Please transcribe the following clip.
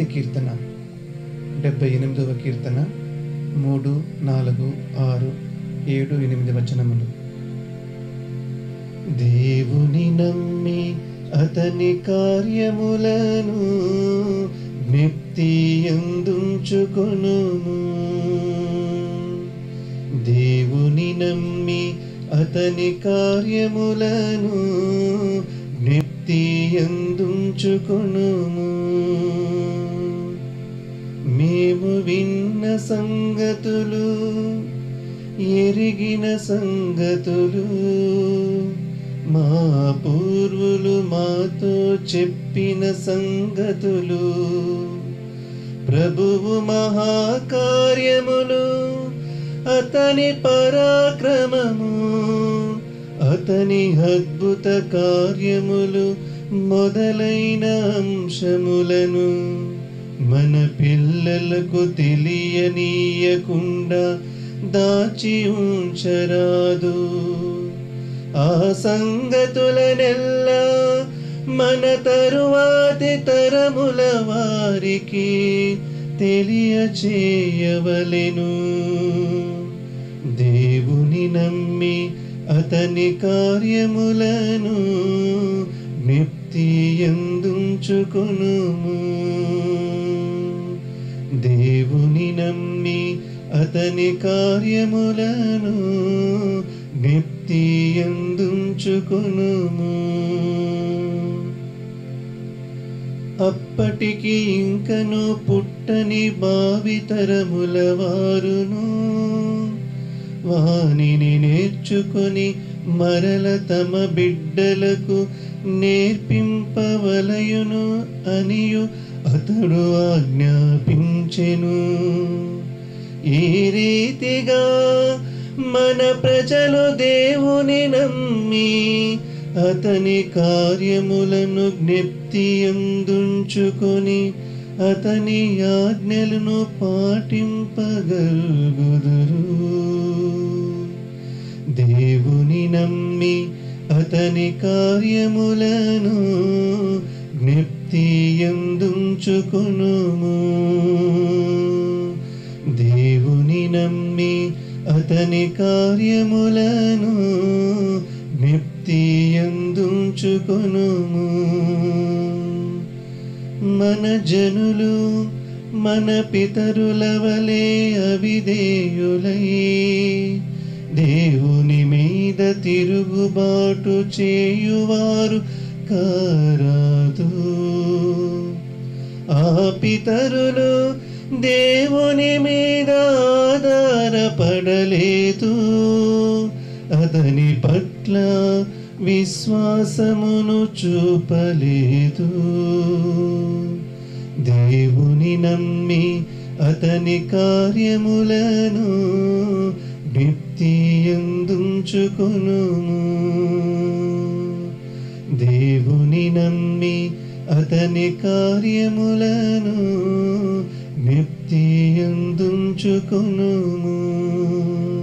కీర్తన డెబ్బై ఎనిమిదవ కీర్తన మూడు నాలుగు ఆరు ఏడు ఎనిమిది వచనములు దేవుని నమ్మి అతని కార్యములను జ్ఞప్తి ఎందుంచుకొను దేవుని నమ్మి అతని కార్యములను జ్ఞప్తి ఎందుంచుకొనుము మేము విన్న సంగతులు ఎరిగిన సంగతులు మా పూర్వులు మాతో చెప్పిన సంగతులు ప్రభువు మహాకార్యములు అతని పరాక్రమము అతని అద్భుత కార్యములు మొదలైన అంశములను మన పిల్లలకు తెలియనీయకుండా దాచి ఉంచరాదు ఆ సంగతులనెల్లా మన తరువాతి తరముల వారికి తెలియచేయవలెను దేవుని నమ్మి అతని కార్యములను నిప్తి ఎందుంచుకొనుము దేవుని నమ్మి అతని కార్యములను నిప్తి ఎందుంచుకొనుము అప్పటికి ఇంకను పుట్టని భావితరముల వారును వానిని నేర్చుకొని మరల తమ బిడ్డలకు నేర్పింపవలయును అనియు అతడు ఆజ్ఞాపించెను ఈ రీతిగా మన ప్రజలు దేవుని నమ్మి అతని కార్యములను జ్ఞప్తి అందుంచుకొని అతని ఆజ్ఞలను పాటింపగలుగుదురు దేవుని నమ్మి అతని కార్యములను జ్ఞప్తి ఎందుంచుకొనుము దేవుని నమ్మి అతని కార్యములను జ్ఞప్తి ఎందుంచుకొనుము మన జనులు మన పితరుల వలె అవిధేయులై దేవుని మీద తిరుగుబాటు చేయువారు కారాదు ఆ పితరులు దేవుని మీద ఆధారపడలేదు అతని పట్ల విశ్వాసమును చూపలేదు దేవుని నమ్మి అతని కార్యములను నిప్తి ఎందుంచుకొనుము దేవుని నమ్మి అతని కార్యములను నిప్తి ఎందుంచుకొనుము